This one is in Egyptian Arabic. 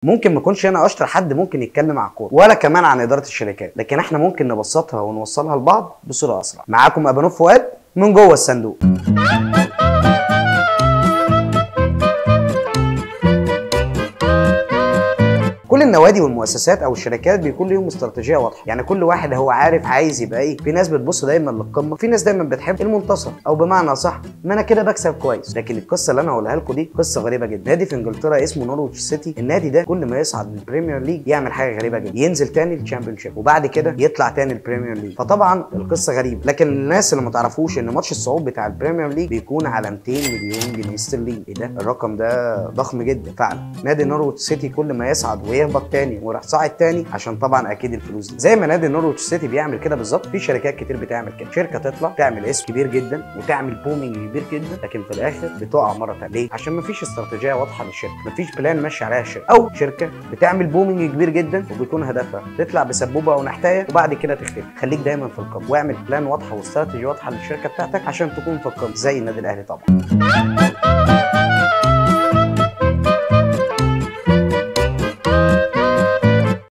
ممكن ما اكونش انا اشطر حد ممكن يتكلم عن الكوره ولا كمان عن اداره الشركات لكن احنا ممكن نبسطها ونوصلها لبعض بصوره اسرع معاكم ابانوف فؤاد من جوه الصندوق كل النوادي والمؤسسات او الشركات بيكون ليهم استراتيجيه واضحه يعني كل واحد هو عارف عايز يبقى ايه في ناس بتبص دايما للقمه في ناس دايما بتحب المنتصف او بمعنى صح ما انا كده بكسب كويس لكن القصه اللي انا هقولها لكم دي قصه غريبه جدا نادي في انجلترا اسمه نورويتش سيتي النادي ده كل ما يصعد للبريمير ليج يعمل حاجه غريبه جدا ينزل تاني الشامبيونشيب وبعد كده يطلع تاني البريمير ليج فطبعا القصه غريبه لكن الناس اللي ما تعرفوش ان ماتش الصعود بتاع البريمير ليج بيكون على 200 مليون جنيه استرليني ايه ده الرقم ده ضخم جدا فعلا نادي نورويتش سيتي كل ما يصعد ويهبط تاني وراح صاعد تاني عشان طبعا اكيد الفلوس دي زي ما نادي نورويتش سيتي بيعمل كده بالظبط في شركات كتير بتعمل كده شركه تطلع تعمل اسم كبير جدا وتعمل بومينج كبير جدا لكن في الاخر بتقع مره ثانيه ليه عشان مفيش استراتيجيه واضحه للشركه مفيش بلان ماشي عليها الشركه او شركه بتعمل بومينج كبير جدا وبيكون هدفها تطلع بسبوبه او نحتايه وبعد كده تختفي خليك دايما في القمه واعمل بلان واضحه واستراتيجي واضحه للشركه بتاعتك عشان تكون في القمه زي النادي الاهلي طبعا